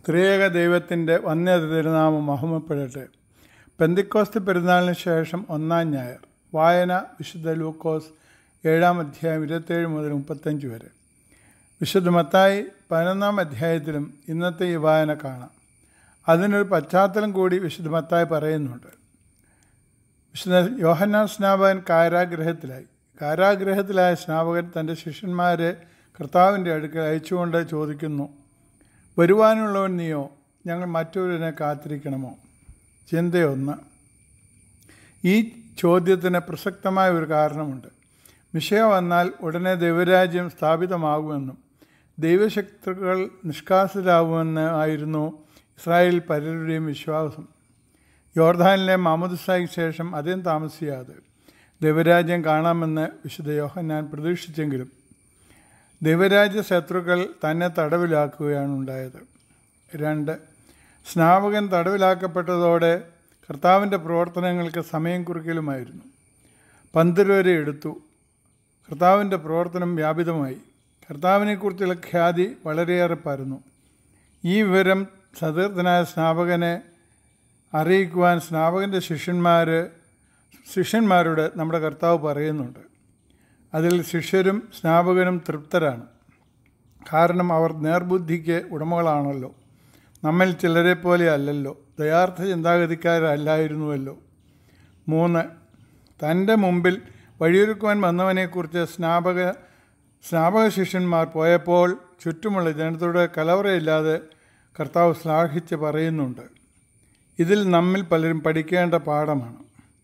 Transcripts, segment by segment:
ത്രിയേക ദൈവത്തിൻ്റെ വന്യ തിരുനാമം മഹമപ്പെടട്ടെ പെന്തിക്കോസ്ത് പെരുന്നാളിന് ശേഷം ഒന്നാം ഞായർ വായന വിശുദ്ധ ലൂക്കോസ് ഏഴാം അധ്യായം ഇരുപത്തേഴ് മുതൽ മുപ്പത്തഞ്ച് വരെ വിശുദ്ധ മത്തായി പതിനൊന്നാം അധ്യായത്തിലും ഇന്നത്തെ ഈ വായന കാണാം അതിനൊരു പശ്ചാത്തലം കൂടി വിശുദ്ധ മത്തായി പറയുന്നുണ്ട് വിശുദ്ധ യോഹന്നാൻ സ്നാപകൻ കാരാഗ്രഹത്തിലായി കാരാഗ്രഹത്തിലായ സ്നാപകൻ തൻ്റെ ശിഷ്യന്മാരെ കർത്താവിൻ്റെ അടുക്കൽ അയച്ചുകൊണ്ട് ചോദിക്കുന്നു വരുവാനുള്ളവൻ നീയോ ഞങ്ങൾ മറ്റൊരുവിനെ കാത്തിരിക്കണമോ ചിന്തയൊന്ന് ഈ ചോദ്യത്തിന് പ്രസക്തമായ ഒരു കാരണമുണ്ട് വിഷയം വന്നാൽ ഉടനെ ദൈവരാജ്യം സ്ഥാപിതമാകുമെന്നും ദൈവശക്തികൾ നിഷ്കാസിതരാകുമെന്ന് ആയിരുന്നു ഇസ്രായേൽ പലരുടെയും വിശ്വാസം യോർദാനിലെ മാമുദുസായിക്ക് ശേഷം അധികം താമസിയാതെ ദൈവരാജ്യം കാണാമെന്ന് വിശുദ്ധ യോഹന്നാൻ പ്രതീക്ഷിച്ചെങ്കിലും ദൈവരാജ്യ ശത്രുക്കൾ തന്നെ തടവിലാക്കുകയാണ് ഉണ്ടായത് രണ്ട് സ്നാപകൻ തടവിലാക്കപ്പെട്ടതോടെ കർത്താവിൻ്റെ പ്രവർത്തനങ്ങൾക്ക് സമയം കുറിക്കലുമായിരുന്നു പന്തിര് വരെ എടുത്തു കർത്താവിൻ്റെ പ്രവർത്തനം വ്യാപിതമായി കർത്താവിനെക്കുറിച്ചുള്ള ഖ്യാതി വളരെയേറെ പരന്നു ഈ വിവരം സതീർത്ഥനായ സ്നാപകനെ അറിയിക്കുവാൻ സ്നാപകൻ്റെ ശിഷ്യന്മാർ ശിഷ്യന്മാരോട് നമ്മുടെ കർത്താവ് പറയുന്നുണ്ട് അതിൽ ശിഷ്യരും സ്നാപകനും തൃപ്തരാണ് കാരണം അവർ നേർബുദ്ധിക്ക് ഉടമകളാണല്ലോ നമ്മിൽ ചിലരെ പോലെ അല്ലല്ലോ ദയാർത്ഥ ചിന്താഗതിക്കാരല്ലായിരുന്നുവല്ലോ മൂന്ന് തൻ്റെ മുമ്പിൽ വഴിയൊരുക്കുവാൻ വന്നവനെക്കുറിച്ച് സ്നാപക സ്നാപക ശിഷ്യന്മാർ പോയപ്പോൾ ചുറ്റുമുള്ള ജനത്തോട് കലവറയില്ലാതെ കർത്താവ് ശ്ലാഘിച്ച് പറയുന്നുണ്ട് ഇതിൽ നമ്മിൽ പലരും പഠിക്കേണ്ട പാഠമാണ്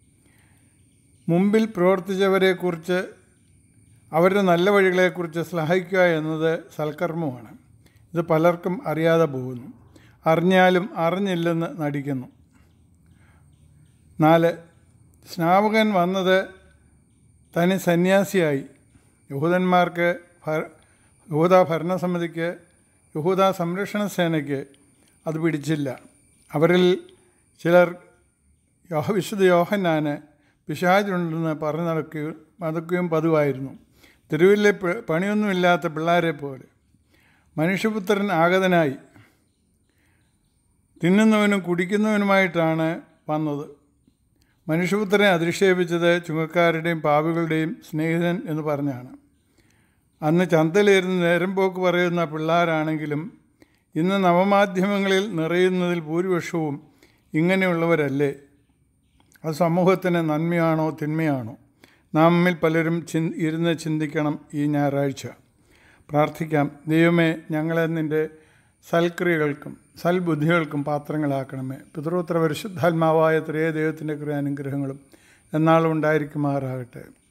മുമ്പിൽ പ്രവർത്തിച്ചവരെക്കുറിച്ച് അവരുടെ നല്ല വഴികളെക്കുറിച്ച് ശ്ലാഘിക്കുക എന്നത് സൽക്കർമ്മമാണ് ഇത് പലർക്കും അറിയാതെ പോകുന്നു അറിഞ്ഞാലും അറിഞ്ഞില്ലെന്ന് നടിക്കുന്നു നാല് സ്നാപകൻ വന്നത് തനി സന്യാസിയായി യഹൂദന്മാർക്ക് യഹൂദ ഭരണസമിതിക്ക് യഹൂദ സംരക്ഷണ സേനയ്ക്ക് അത് പിടിച്ചില്ല അവരിൽ ചിലർ യോഹ വിശുദ്ധ യോഹന്നാന് പിശാചുണ്ടെന്ന് പറഞ്ഞു നടക്കുകയും നടക്കുകയും പതിവായിരുന്നു തെരുവിലെ പണിയൊന്നുമില്ലാത്ത പിള്ളേരെ പോലെ മനുഷ്യപുത്രൻ ആഗതനായി തിന്നുന്നവനും കുടിക്കുന്നവനുമായിട്ടാണ് വന്നത് മനുഷ്യപുത്രനെ അധിക്ഷേപിച്ചത് ചുങ്കക്കാരുടെയും പാപികളുടെയും സ്നേഹിതൻ എന്ന് പറഞ്ഞാണ് അന്ന് ചന്തയിലിരുന്ന് നേരം പോക്ക് പറയുന്ന പിള്ളേരാണെങ്കിലും ഇന്ന് നവമാധ്യമങ്ങളിൽ നിറയുന്നതിൽ ഭൂരിപക്ഷവും ഇങ്ങനെയുള്ളവരല്ലേ അത് സമൂഹത്തിന് നന്മയാണോ തിന്മയാണോ നമ്മിൽ പലരും ചി ഇരുന്ന് ചിന്തിക്കണം ഈ ഞായറാഴ്ച പ്രാർത്ഥിക്കാം ദൈവമേ ഞങ്ങളെ നിൻ്റെ സൽക്രിയകൾക്കും സൽബുദ്ധികൾക്കും പാത്രങ്ങളാക്കണമേ പിതൃപുത്ര പരിശുദ്ധാത്മാവായ ത്രേ ദൈവത്തിൻ്റെ കൃപാനുഗ്രഹങ്ങളും എന്നാളും ഉണ്ടായിരിക്കുമാറാകട്ടെ